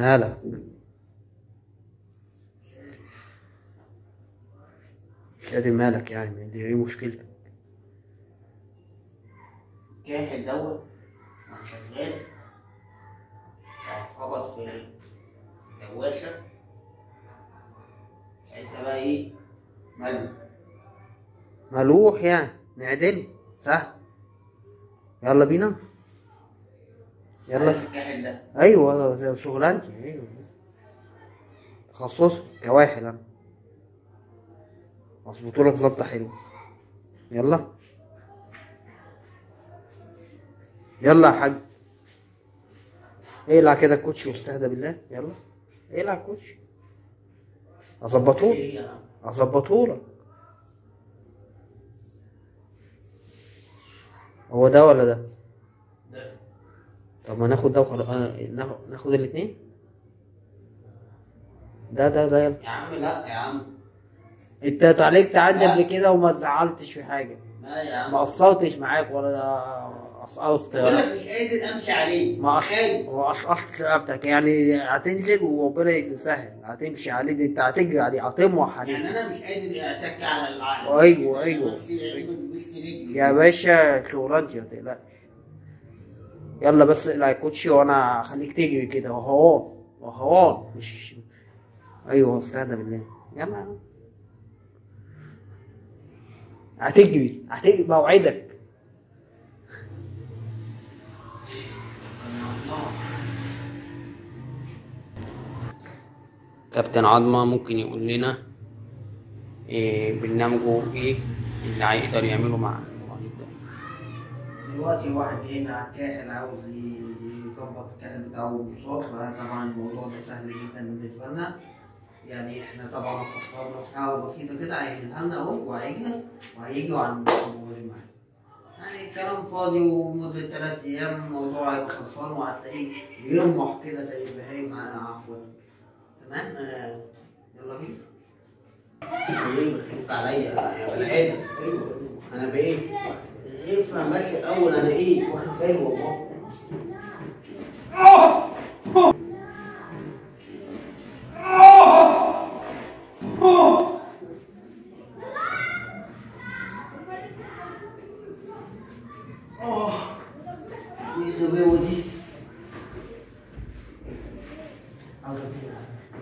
مالك شادي مالك يعني دي ايه مشكلتك كاحل دوت وانا شغال ساعة خبط في دواشة ساعتها بقى ايه ملك ملوح يعني نعدل سهل يلا بينا يلا عارف الكاحل ده ايوه زي شغلانتي ايوه تخصصي كواحل انا اظبطوا لك ظبطه حلوه يلا يلا يا حاج اقلع كده الكوتشي واستهدى بالله يلا اقلع الكوتشي اظبطهولك ايه يا عم اظبطهولك هو ده ولا ده ده طب ما ناخد ده وخلاص آه ناخد, ناخد الاثنين ده ده ده يلا يا عم لا يا عم انت اتعالجت عندي قبل كده وما زعلتش في حاجه لا يا عم ما قصرتش معاك ولا قصقصت بقول لك ولا مش قادر امشي عليه ما مش قادر قصقصت رقبتك يعني هتنزل وربنا يسهل هتمشي عليه دي انت هتجري عليه هتموح عليه يعني انا مش قادر اتك على العقل ايوه ايوه بست رجلي يا باشا شغلانتي ما تقلقش يلا بس اقلع الكوتشي وانا هخليك تجري كده وهوان وهوان مش ايوه استهدى بالله يلا يا عم. هتجري هتجري موعدك كابتن عظمة ممكن يقول لنا إيه برنامجه ايه اللي هيقدر يعمله مع المريض ده دلوقتي واحد هنا كاهل عاوز يظبط الكاهل بتاعه مصاب فطبعا الموضوع ده سهل جدا بالنسبة لنا يعني احنا طبعا صفرنا حاجة بسيطة كده هيعملها لنا اهو وهيجهز وهيجي وعند الموجودين معانا يعني كلام فاضي ومدة تلات أيام الموضوع هيبقى خلصان وهتلاقيه بيرمح كده زي البهايم معانا عفوا تمام آه، يلا بينا ايه بخف عليا يا بني ادم ايوه انا بايه افهم بس الاول انا ايه واخد بالي والله ايه الغباوه دي عاوز أطير.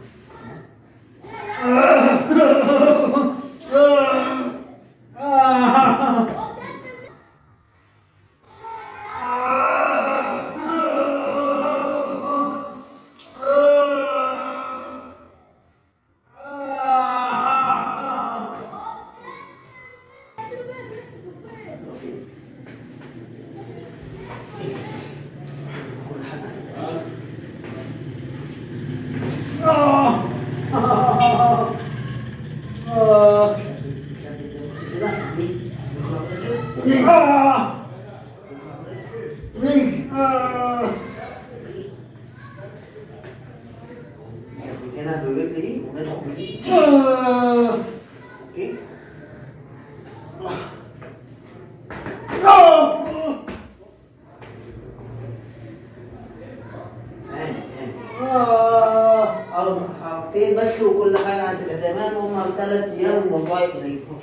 هنا برجلي وندخل بدي اوكي فاهم فاهم حاجتين بس وكل حاجة هتبقى تمام هما ثلاث أيام والموضوع يبقى زي الفل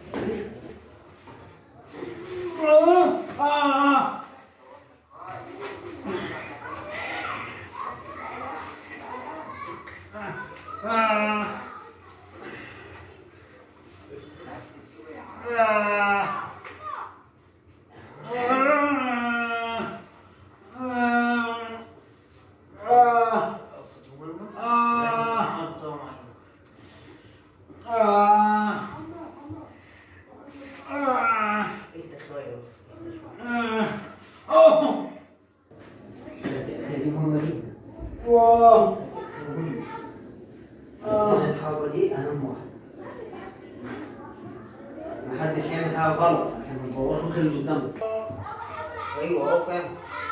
انت شوية بس هذه مهمة جدا مهمة الحركة دي أهم واحدة محدش يعمل حاجة غلط عشان ما تبوظوا خلق قدامك أيوه أهو فاهم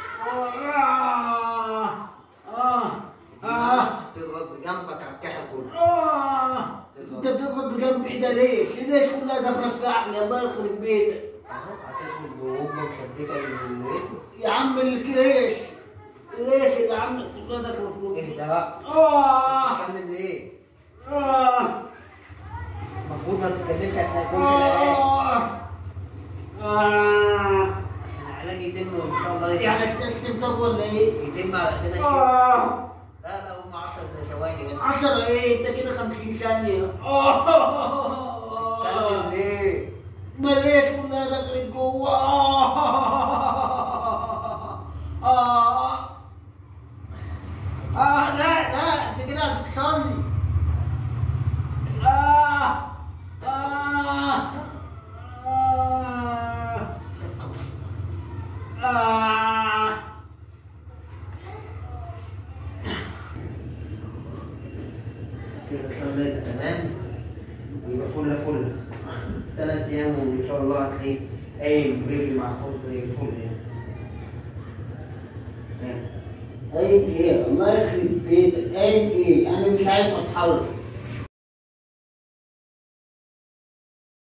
تضغط بجنبك على الكحل كله انت بتضغط بجنب ايدها ليش؟ ليش كلها داخله في كحلي الله يخرب بيتك اهو هتدخل بوجبة مثبتة للويت يا عم الكريش ليش اللي عندك كلها داخله في بقي اهدى بقى اه تتكلم ليه؟ اه المفروض ما تتكلمش عشان يكون في العلاج اه اه عشان العلاج يتم وان شاء الله يتم يعني استسلم طب ولا ايه؟ يتم على ايدينا الشيء اه لا لا هم 10 ثواني بس عشرة ايه انت كده 50 ثانية تتكلم اه ليه؟ ما ليش كلها دخلت جوه اه اه لا لا انت كده هتكسرني آه آه آه آه كده ان شاء الله يبقى تمام ويبقى فل فل ثلاث ايام وان شاء الله هتلاقيه قايم بيجري مع اخوه زي الفل يعني عيب ايه الله يخرب بيتك عيب ايه انا مش عارف اتحرك